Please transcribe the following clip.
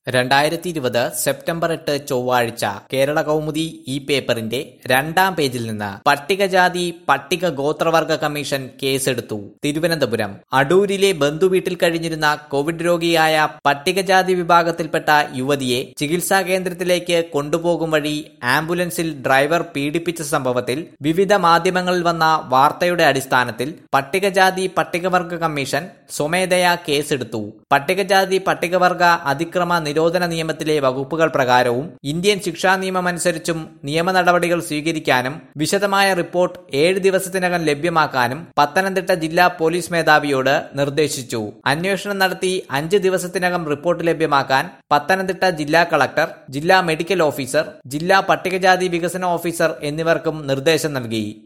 രണ്ടായിരത്തി ഇരുപത് സെപ്റ്റംബർ എട്ട് ചൊവ്വാഴ്ച കേരള കൗമുദി ഈ പേപ്പറിന്റെ രണ്ടാം പേജിൽ നിന്ന് പട്ടികജാതി പട്ടിക ഗോത്രവർഗ കമ്മീഷൻ കേസെടുത്തു തിരുവനന്തപുരം അടൂരിലെ ബന്ധുവീട്ടിൽ കഴിഞ്ഞിരുന്ന കോവിഡ് രോഗിയായ പട്ടികജാതി വിഭാഗത്തിൽപ്പെട്ട യുവതിയെ ചികിത്സാ കേന്ദ്രത്തിലേക്ക് കൊണ്ടുപോകും വഴി ആംബുലൻസിൽ ഡ്രൈവർ പീഡിപ്പിച്ച സംഭവത്തിൽ വിവിധ മാധ്യമങ്ങളിൽ വന്ന വാർത്തയുടെ അടിസ്ഥാനത്തിൽ പട്ടികജാതി പട്ടികവർഗ കമ്മീഷൻ സ്വമേധയാ കേസെടുത്തു പട്ടികജാതി പട്ടികവർഗ അതിക്രമ നിരോധന നിയമത്തിലെ വകുപ്പുകൾ പ്രകാരവും ഇന്ത്യൻ ശിക്ഷാ നിയമമനുസരിച്ചും നിയമ നടപടികൾ സ്വീകരിക്കാനും വിശദമായ റിപ്പോർട്ട് ഏഴ് ദിവസത്തിനകം ലഭ്യമാക്കാനും പത്തനംതിട്ട ജില്ലാ പോലീസ് മേധാവിയോട് നിർദ്ദേശിച്ചു അന്വേഷണം നടത്തി അഞ്ച് ദിവസത്തിനകം റിപ്പോർട്ട് ലഭ്യമാക്കാൻ പത്തനംതിട്ട ജില്ലാ കളക്ടർ ജില്ലാ മെഡിക്കൽ ഓഫീസർ ജില്ലാ പട്ടികജാതി വികസന ഓഫീസർ എന്നിവർക്കും നിർദ്ദേശം നൽകി